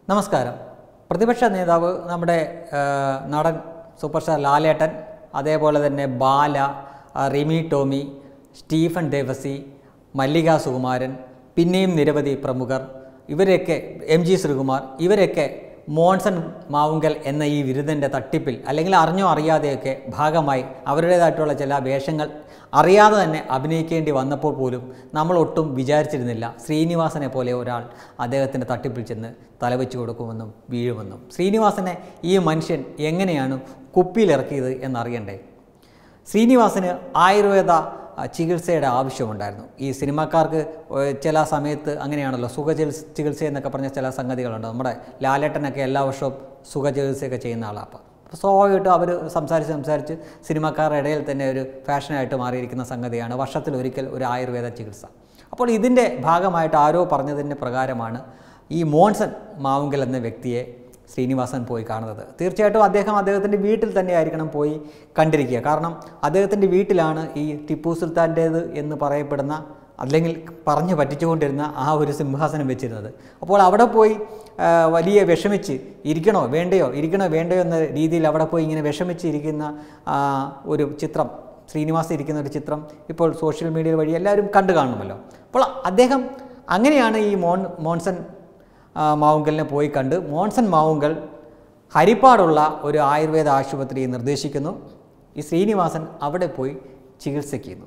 നമസ്കാരം പ്രതിപക്ഷ നേതാവ് നമ്മുടെ ആ, നടൻ സൂപ്പർ സ്റ്റാർ ലാലേട്ടൻ അതേപോലെ തന്നെ ബാല ആ, റിമി ടോമി സ്റ്റീഫൻ ദേവസി മല്ലിക സുകുമാരൻ പിന്നെയും നിരവധി പ്രമുഖർ ഇവരെയൊക്കെ എം ജി ശ്രീകുമാർ ഇവരൊക്കെ മോൺസൺ മാവുങ്കൽ എന്ന ഈ വിരുദ്ധൻ്റെ തട്ടിപ്പിൽ അല്ലെങ്കിൽ അറിഞ്ഞോ അറിയാതെയൊക്കെ ഭാഗമായി അവരുടേതായിട്ടുള്ള ചില വേഷങ്ങൾ അറിയാതെ തന്നെ അഭിനയിക്കേണ്ടി വന്നപ്പോൾ പോലും നമ്മൾ ഒട്ടും വിചാരിച്ചിരുന്നില്ല ശ്രീനിവാസനെ പോലെ ഒരാൾ അദ്ദേഹത്തിൻ്റെ തട്ടിപ്പിൽ ചെന്ന് തലവെച്ച് കൊടുക്കുമെന്നും വീഴുമെന്നും ശ്രീനിവാസനെ ഈ മനുഷ്യൻ എങ്ങനെയാണ് കുപ്പിയിലിറക്കിയത് എന്നറിയണ്ടേ ശ്രീനിവാസന് ആയുർവേദ അഹ്, ചികിത്സയുടെ ആവശ്യമുണ്ടായിരുന്നു ഈ സിനിമാക്കാർക്ക് ഏഹ്, ചില സമയത്ത് അങ്ങനെയാണല്ലോ സുഖ ചികിത്സ ചികിത്സ എന്നൊക്കെ പറഞ്ഞ ചില സംഗതികളുണ്ട് നമ്മുടെ ലാലേട്ടനൊക്കെ എല്ലാ വർഷവും സുഖ ചികിത്സയൊക്കെ ചെയ്യുന്ന ആളാണ് അപ്പോൾ അപ്പോൾ സ്വാഭാവികമായിട്ടും അവർ സംസാരിച്ച് സംസാരിച്ച് സിനിമാക്കാരുടെ ഇടയിൽ തന്നെ ഒരു ഫാഷനായിട്ട് മാറിയിരിക്കുന്ന സംഗതിയാണ് വർഷത്തിൽ ഒരിക്കൽ ഒരു ആയുർവേദ ചികിത്സ അപ്പോൾ ഇതിൻ്റെ ഭാഗമായിട്ട് ആരോ പറഞ്ഞതിൻ്റെ പ്രകാരമാണ് ഈ മോൺസൺ മാവുങ്കൽ എന്ന വ്യക്തിയെ ശ്രീനിവാസൻ പോയി കാണുന്നത് തീർച്ചയായിട്ടും അദ്ദേഹം അദ്ദേഹത്തിൻ്റെ വീട്ടിൽ തന്നെ ആയിരിക്കണം പോയി കണ്ടിരിക്കുക കാരണം അദ്ദേഹത്തിൻ്റെ വീട്ടിലാണ് ഈ ടിപ്പു സുൽത്താൻ്റേത് എന്ന് പറയപ്പെടുന്ന അല്ലെങ്കിൽ പറഞ്ഞു പറ്റിച്ചുകൊണ്ടിരുന്ന ആ ഒരു സിംഹാസനം വെച്ചിരുന്നത് അപ്പോൾ അവിടെ പോയി ആ, വലിയ വിഷമിച്ച് ഇരിക്കണോ വേണ്ടയോ ഇരിക്കണോ വേണ്ടയോ എന്ന രീതിയിൽ അവിടെ പോയി ഇങ്ങനെ വിഷമിച്ച് ഇരിക്കുന്ന ആ, ഒരു ചിത്രം ശ്രീനിവാസൻ ഇരിക്കുന്ന ഒരു ചിത്രം ഇപ്പോൾ സോഷ്യൽ മീഡിയ വഴി എല്ലാവരും കണ്ടു കാണുമല്ലോ അപ്പോൾ അദ്ദേഹം അങ്ങനെയാണ് ഈ മോൺ മോൺസൺ ആ, മാവുങ്കലിനെ പോയി കണ്ട് മോൺസൺ മാവുങ്കൽ ഹരിപ്പാടുള്ള ഒരു ആയുർവേദ ആശുപത്രി നിർദ്ദേശിക്കുന്നു ഈ ശ്രീനിവാസൻ അവിടെ പോയി ചികിത്സിക്കുന്നു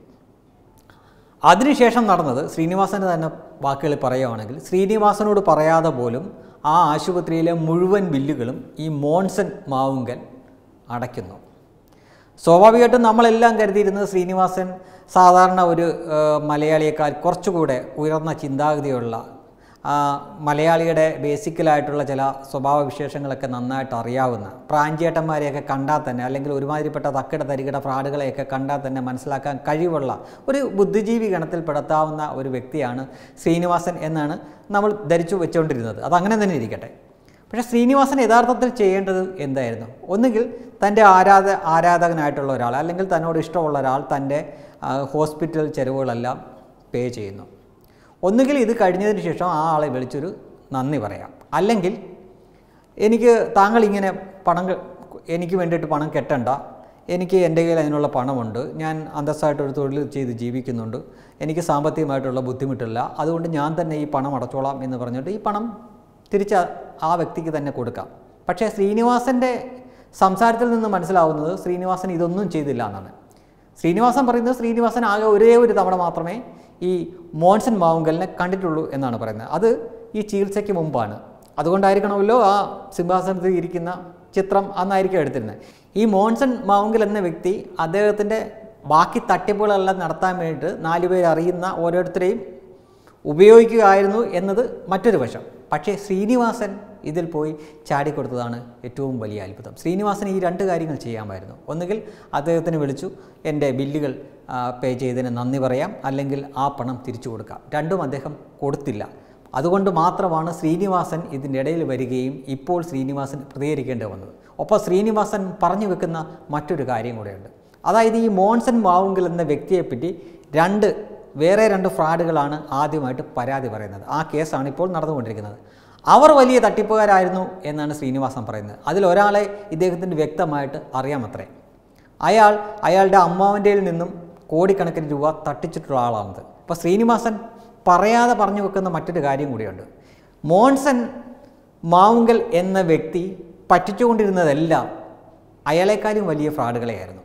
അതിനുശേഷം നടന്നത് ശ്രീനിവാസൻ്റെ തന്നെ വാക്കുകളിൽ പറയുകയാണെങ്കിൽ ശ്രീനിവാസനോട് പറയാതെ പോലും ആ ആശുപത്രിയിലെ മുഴുവൻ ബില്ലുകളും ഈ മോൺസൺ മാവുങ്കൽ അടയ്ക്കുന്നു സ്വാഭാവികമായിട്ടും നമ്മളെല്ലാം കരുതിയിരുന്നത് ശ്രീനിവാസൻ സാധാരണ ഒരു ആ, മലയാളിയേക്കാൾ കുറച്ചുകൂടെ ഉയർന്ന ചിന്താഗതിയുള്ള ആ, മലയാളിയുടെ ബേസിക്കലായിട്ടുള്ള ചില സ്വഭാവ വിശേഷങ്ങളൊക്കെ നന്നായിട്ട് അറിയാവുന്ന പ്രാഞ്ചേട്ടന്മാരെയൊക്കെ കണ്ടാൽ തന്നെ അല്ലെങ്കിൽ ഒരുമാതിരിപ്പെട്ട തക്കിട തരികിട ഫ്രാഡുകളെയൊക്കെ കണ്ടാൽ തന്നെ മനസ്സിലാക്കാൻ കഴിവുള്ള ഒരു ബുദ്ധിജീവി ഗണത്തിൽപ്പെടുത്താവുന്ന ഒരു വ്യക്തിയാണ് ശ്രീനിവാസൻ എന്നാണ് നമ്മൾ ധരിച്ചു വെച്ചുകൊണ്ടിരുന്നത് അതങ്ങനെ തന്നെ ഇരിക്കട്ടെ പക്ഷേ ശ്രീനിവാസൻ യഥാർത്ഥത്തിൽ ചെയ്യേണ്ടത് എന്തായിരുന്നു ഒന്നുകിൽ തൻ്റെ ആരാധ ആരാധകനായിട്ടുള്ള ഒരാൾ അല്ലെങ്കിൽ തന്നോട് ഇഷ്ടമുള്ള ഒരാൾ തൻ്റെ ആ, ഹോസ്പിറ്റൽ ചെലവുകളെല്ലാം പേ ചെയ്യുന്നു ഒന്നുകിൽ ഇത് കഴിഞ്ഞതിന് ശേഷം ആ ആളെ വിളിച്ചൊരു നന്ദി പറയാം അല്ലെങ്കിൽ എനിക്ക് താങ്കൾ ഇങ്ങനെ പണം ക- എനിക്ക് വേണ്ടിയിട്ട് പണം കെട്ടണ്ട എനിക്ക് എൻ്റെ കയ്യിൽ അതിനുള്ള പണമുണ്ട് ഞാൻ അന്തസ്സായിട്ടൊരു തൊഴിൽ ചെയ്ത് ജീവിക്കുന്നുണ്ട് എനിക്ക് സാമ്പത്തികമായിട്ടുള്ള ബുദ്ധിമുട്ടില്ല അതുകൊണ്ട് ഞാൻ തന്നെ ഈ പണം അടച്ചോളാം എന്ന് പറഞ്ഞിട്ട് ഈ പണം തിരിച്ച് ആ- ആ വ്യക്തിക്ക് തന്നെ കൊടുക്കാം പക്ഷേ ശ്രീനിവാസൻ്റെ സംസാരത്തിൽ നിന്ന് മനസ്സിലാവുന്നത് ശ്രീനിവാസൻ ഇതൊന്നും ചെയ്തില്ല എന്നാണ് ശ്രീനിവാസൻ പറയുന്നത് ശ്രീനിവാസൻ ആകെ ഒരേ ഒരു തവണ മാത്രമേ ഈ മോൺസൺ മാവുങ്കലിനെ കണ്ടിട്ടുള്ളൂ എന്നാണ് പറയുന്നത് അത് ഈ ചികിത്സയ്ക്ക് മുമ്പാണ് അതുകൊണ്ടായിരിക്കണമല്ലോ ആ സിംഹാസനത്തിൽ ഇരിക്കുന്ന ചിത്രം അന്നായിരിക്കും എടുത്തിരുന്നത് ഈ മോൺസൺ മാവുങ്കൽ എന്ന വ്യക്തി അദ്ദേഹത്തിൻ്റെ ബാക്കി തട്ടിപ്പുകളെല്ലാം നടത്താൻ വേണ്ടിയിട്ട് നാലുപേർ അറിയുന്ന ഓരോരുത്തരെയും ഉപയോഗിക്കുകയായിരുന്നു എന്നത് മറ്റൊരു വശം പക്ഷേ ശ്രീനിവാസൻ ഇതിൽ പോയി ചാടിക്കൊടുത്തതാണ് ഏറ്റവും വലിയ അത്ഭുതം ശ്രീനിവാസൻ ഈ രണ്ട് കാര്യങ്ങൾ ചെയ്യാമായിരുന്നു ഒന്നുകിൽ അദ്ദേഹത്തിന് വിളിച്ചു എൻ്റെ ബില്ലുകൾ ആ, പേ ചെയ്തതിന് നന്ദി പറയാം അല്ലെങ്കിൽ ആ പണം തിരിച്ചു കൊടുക്കാം രണ്ടും അദ്ദേഹം കൊടുത്തില്ല അതുകൊണ്ട് മാത്രമാണ് ശ്രീനിവാസൻ ഇതിൻ്റെ ഇടയിൽ വരികയും ഇപ്പോൾ ശ്രീനിവാസൻ പ്രതികരിക്കേണ്ടി വന്നത് ഒപ്പം ശ്രീനിവാസൻ പറഞ്ഞു വെക്കുന്ന മറ്റൊരു കാര്യം കൂടെയുണ്ട് അതായത് ഈ മോൺസൺ മാവുങ്കൽ എന്ന വ്യക്തിയെപ്പറ്റി രണ്ട് വേറെ രണ്ട് ഫ്രോഡുകളാണ് ആദ്യമായിട്ട് പരാതി പറയുന്നത് ആ കേസാണ് ഇപ്പോൾ നടന്നുകൊണ്ടിരിക്കുന്നത് അവർ വലിയ തട്ടിപ്പുകാരായിരുന്നു എന്നാണ് ശ്രീനിവാസൻ പറയുന്നത് അതിലൊരാളെ ഇദ്ദേഹത്തിന് വ്യക്തമായിട്ട് അറിയാമത്രേ അയാൾ അയാളുടെ അമ്മാവൻ്റെ നിന്നും കോടിക്കണക്കിന് രൂപ തട്ടിച്ചിട്ടുള്ള ആളാണത് അപ്പോൾ ശ്രീനിവാസൻ പറയാതെ പറഞ്ഞു വെക്കുന്ന മറ്റൊരു കാര്യം കൂടിയുണ്ട് മോൺസൺ മാവുങ്കൽ എന്ന വ്യക്തി പറ്റിച്ചുകൊണ്ടിരുന്നതെല്ലാം അയാളെക്കാളും വലിയ ഫ്രോഡുകളെയായിരുന്നു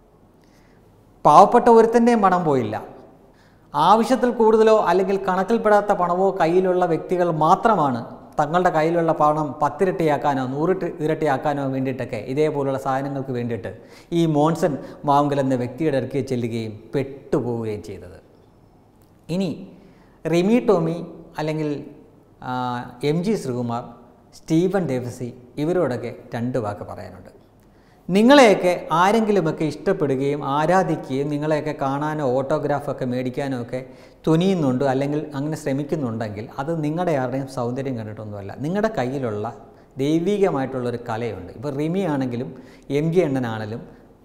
പാവപ്പെട്ട ഒരുത്തൻ്റെയും പണം പോയില്ല ആവശ്യത്തിൽ കൂടുതലോ അല്ലെങ്കിൽ കണക്കിൽപ്പെടാത്ത പണമോ കയ്യിലുള്ള വ്യക്തികൾ മാത്രമാണ് തങ്ങളുടെ കയ്യിലുള്ള പണം പത്തിരട്ടിയാക്കാനോ നൂറിട്ട് ഇരട്ടിയാക്കാനോ വേണ്ടിയിട്ടൊക്കെ ഇതേപോലുള്ള സാധനങ്ങൾക്ക് വേണ്ടിയിട്ട് ഈ മോൺസൺ മാവുങ്കൽ എന്ന വ്യക്തിയുടെ അടുക്കെ ചെല്ലുകയും പെട്ടുപോവുകയും ചെയ്തത് ഇനി റിമി ടോമി അല്ലെങ്കിൽ ആ, M G Sreekumar Steven Devassy ഇവരോടൊക്കെ രണ്ട് വാക്ക് പറയാനുണ്ട് നിങ്ങളെയൊക്കെ ആരെങ്കിലുമൊക്കെ ഇഷ്ടപ്പെടുകയും ആരാധിക്കുകയും നിങ്ങളെയൊക്കെ കാണാനോ ഓട്ടോഗ്രാഫൊക്കെ മേടിക്കാനോ ഒക്കെ തുനിയുന്നുണ്ട് അല്ലെങ്കിൽ അങ്ങനെ ശ്രമിക്കുന്നുണ്ടെങ്കിൽ അത് നിങ്ങളുടെ ആരുടെയും സൗന്ദര്യം കണ്ടിട്ടൊന്നുമല്ല നിങ്ങളുടെ കയ്യിലുള്ള ദൈവികമായിട്ടുള്ളൊരു കലയുണ്ട് ഇപ്പോൾ റിമി ആണെങ്കിലും എം ജി എണ്ണനാണെങ്കിലും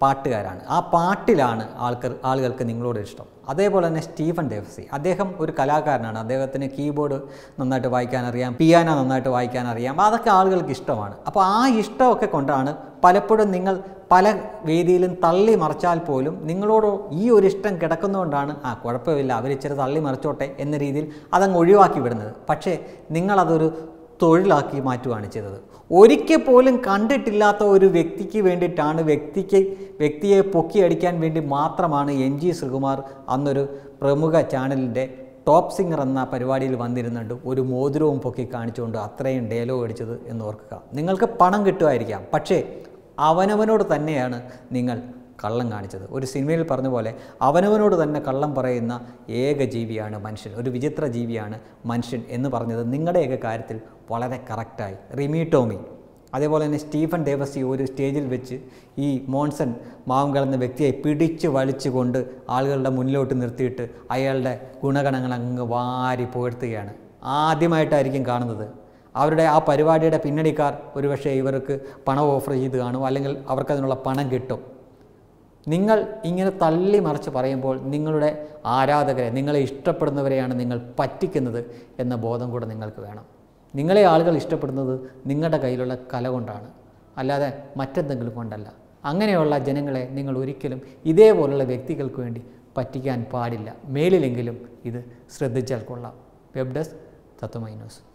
പാട്ടുകാരാണ് ആ പാട്ടിലാണ് ആൾക്കാർ ആളുകൾക്ക് നിങ്ങളോട് ഇഷ്ടം അതേപോലെ തന്നെ സ്റ്റീഫൻ ദേവസി അദ്ദേഹം ഒരു കലാകാരനാണ് അദ്ദേഹത്തിന് കീബോർഡ് നന്നായിട്ട് വായിക്കാൻ അറിയാം പിയാനോ നന്നായിട്ട് വായിക്കാൻ അറിയാം അതൊക്കെ ആളുകൾക്ക് ഇഷ്ടമാണ് അപ്പോൾ ആ ഇഷ്ടമൊക്കെ കൊണ്ടാണ് പലപ്പോഴും നിങ്ങൾ പല വേദിയിലും തള്ളി മറിച്ചാൽ പോലും നിങ്ങളോട് ഈ ഒരു ഇഷ്ടം കിടക്കുന്നതുകൊണ്ടാണ് ആ കുഴപ്പമില്ല അവരിച്ചിരി തള്ളി മറിച്ചോട്ടെ എന്ന രീതിയിൽ അതങ്ങ് ഒഴിവാക്കി വിടുന്നത് പക്ഷേ നിങ്ങളതൊരു തൊഴിലാക്കി മാറ്റുകയാണ് ചെയ്തത് ഒരിക്കൽ പോലും കണ്ടിട്ടില്ലാത്ത ഒരു വ്യക്തിക്ക് വേണ്ടിയിട്ടാണ് വ്യക്തിക്ക് വ്യക്തിയെ പൊക്കിയടിക്കാൻ വേണ്ടി മാത്രമാണ് എൻ ജി ശ്രീകുമാർ അന്നൊരു പ്രമുഖ ചാനലിൻ്റെ ടോപ്പ് സിംഗർ എന്ന പരിപാടിയിൽ വന്നിരുന്നുണ്ട് ഒരു മോതിരവും പൊക്കി കാണിച്ചുകൊണ്ട് അത്രയും ഡയലോഗ് അടിച്ചത് എന്ന് ഓർക്കുക നിങ്ങൾക്ക് പണം കിട്ടുമായിരിക്കാം പക്ഷേ അവനവനോട് തന്നെയാണ് നിങ്ങൾ കള്ളം കാണിച്ചത് ഒരു സിനിമയിൽ പറഞ്ഞ പോലെ അവനവനോട് തന്നെ കള്ളം പറയുന്ന ഏക ജീവിയാണ് മനുഷ്യൻ ഒരു വിചിത്ര ജീവിയാണ് മനുഷ്യൻ എന്ന് പറഞ്ഞത് നിങ്ങളുടെയൊക്കെ കാര്യത്തിൽ വളരെ കറക്റ്റായി റിമി ടോമി അതേപോലെ തന്നെ സ്റ്റീഫൻ ദേവസി ഒരു സ്റ്റേജിൽ വെച്ച് ഈ മോൺസൺ മാവങ്കൽ എന്ന വ്യക്തിയെ പിടിച്ച് വലിച്ചുകൊണ്ട് ആളുകളുടെ മുന്നിലോട്ട് നിർത്തിയിട്ട് അയാളുടെ ഗുണഗണങ്ങൾ അങ്ങ് വാരി പുകഴ്ത്തുകയാണ് ആദ്യമായിട്ടായിരിക്കും കാണുന്നത് അവരുടെ ആ പരിപാടിയുടെ പിന്നണിക്കാർ ഒരുപക്ഷെ ഇവർക്ക് പണം ഓഫർ ചെയ്ത് കാണും അല്ലെങ്കിൽ അവർക്കതിനുള്ള പണം കിട്ടും നിങ്ങൾ ഇങ്ങനെ തള്ളി മറിച്ച് പറയുമ്പോൾ നിങ്ങളുടെ ആരാധകരെ നിങ്ങളെ ഇഷ്ടപ്പെടുന്നവരെയാണ് നിങ്ങൾ പറ്റിക്കുന്നത് എന്ന ബോധം കൂടെ നിങ്ങൾക്ക് വേണം നിങ്ങളെ ആളുകൾ ഇഷ്ടപ്പെടുന്നത് നിങ്ങളുടെ കയ്യിലുള്ള കല കൊണ്ടാണ് അല്ലാതെ മറ്റെന്തെങ്കിലും കൊണ്ടല്ല അങ്ങനെയുള്ള ജനങ്ങളെ നിങ്ങൾ ഒരിക്കലും ഇതേപോലുള്ള വ്യക്തികൾക്ക് വേണ്ടി പറ്റിക്കാൻ പാടില്ല മേലിലെങ്കിലും ഇത് ശ്രദ്ധിച്ചാൽ കൊള്ളാം വെബ് ഡെസ്ക് തത്വമൈ ന്യൂസ്